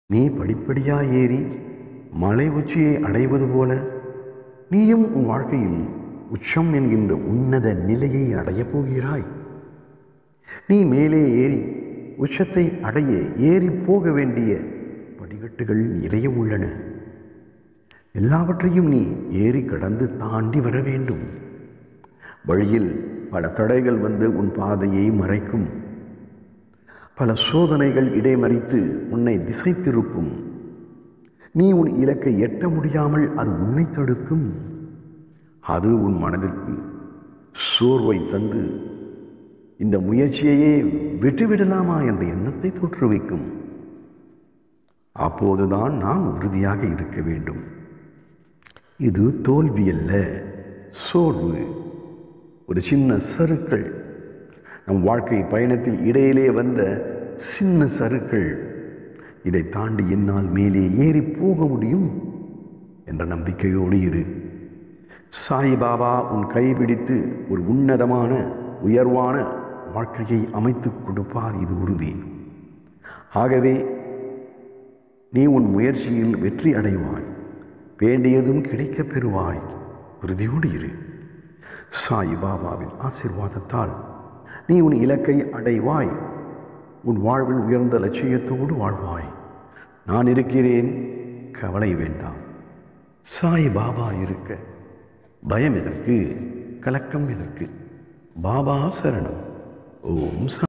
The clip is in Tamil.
நீ படிப்படியாய் ஏறி மலை உச்சியை அடைவது போல நீயும் உன் வாழ்க்கையில் உச்சம் என்கின்ற உன்னத நிலையை அடையப் போகிறாய் நீ மேலே ஏறி உச்சத்தை அடைய ஏறி போக வேண்டிய படிக்கட்டுகள் நிறைய உள்ளன எல்லாவற்றையும் நீ ஏறி கடந்து தாண்டி வர வேண்டும் வழியில் பல தடைகள் வந்து உன் பாதையை மறைக்கும் பல சோதனைகள் இடைமறித்து உன்னை திசை திருப்பும் நீ உன் இலக்கை எட்ட முடியாமல் அது உன்னை தடுக்கும் அது உன் மனதிற்கு சோர்வை தந்து இந்த முயற்சியையே விட்டுவிடலாமா என்ற எண்ணத்தை தோற்றுவிக்கும் அப்போதுதான் நாம் உறுதியாக இருக்க வேண்டும் இது தோல்வி அல்ல சோர்வு ஒரு சின்ன சறுக்கள் நம் வாழ்க்கை பயணத்தில் இடையிலே வந்த சின்ன சறுக்கள் இதை தாண்டி என்னால் மேலே ஏறி போக முடியும் என்ற நம்பிக்கையோடு இரு சாய்பாபா உன் கைபிடித்து ஒரு உன்னதமான உயர்வான வாழ்க்கையை அமைத்துக் கொடுப்பார் இது உறுதி ஆகவே நீ உன் முயற்சியில் வெற்றி அடைவாய் வேண்டியதும் கிடைக்கப் பெறுவாய் உறுதியோடு இரு சாய் பாபாவின் ஆசிர்வாதத்தால் நீ உன் இலக்கை அடைவாய் உன் வாழ்வில் உயர்ந்த லட்சியத்தோடு வாழ்வாய் நான் இருக்கிறேன் கவலை வேண்டாம் சாய் பாபா இருக்க பயம் எதற்கு கலக்கம் எதற்கு பாபா சரணம் ஓம் சா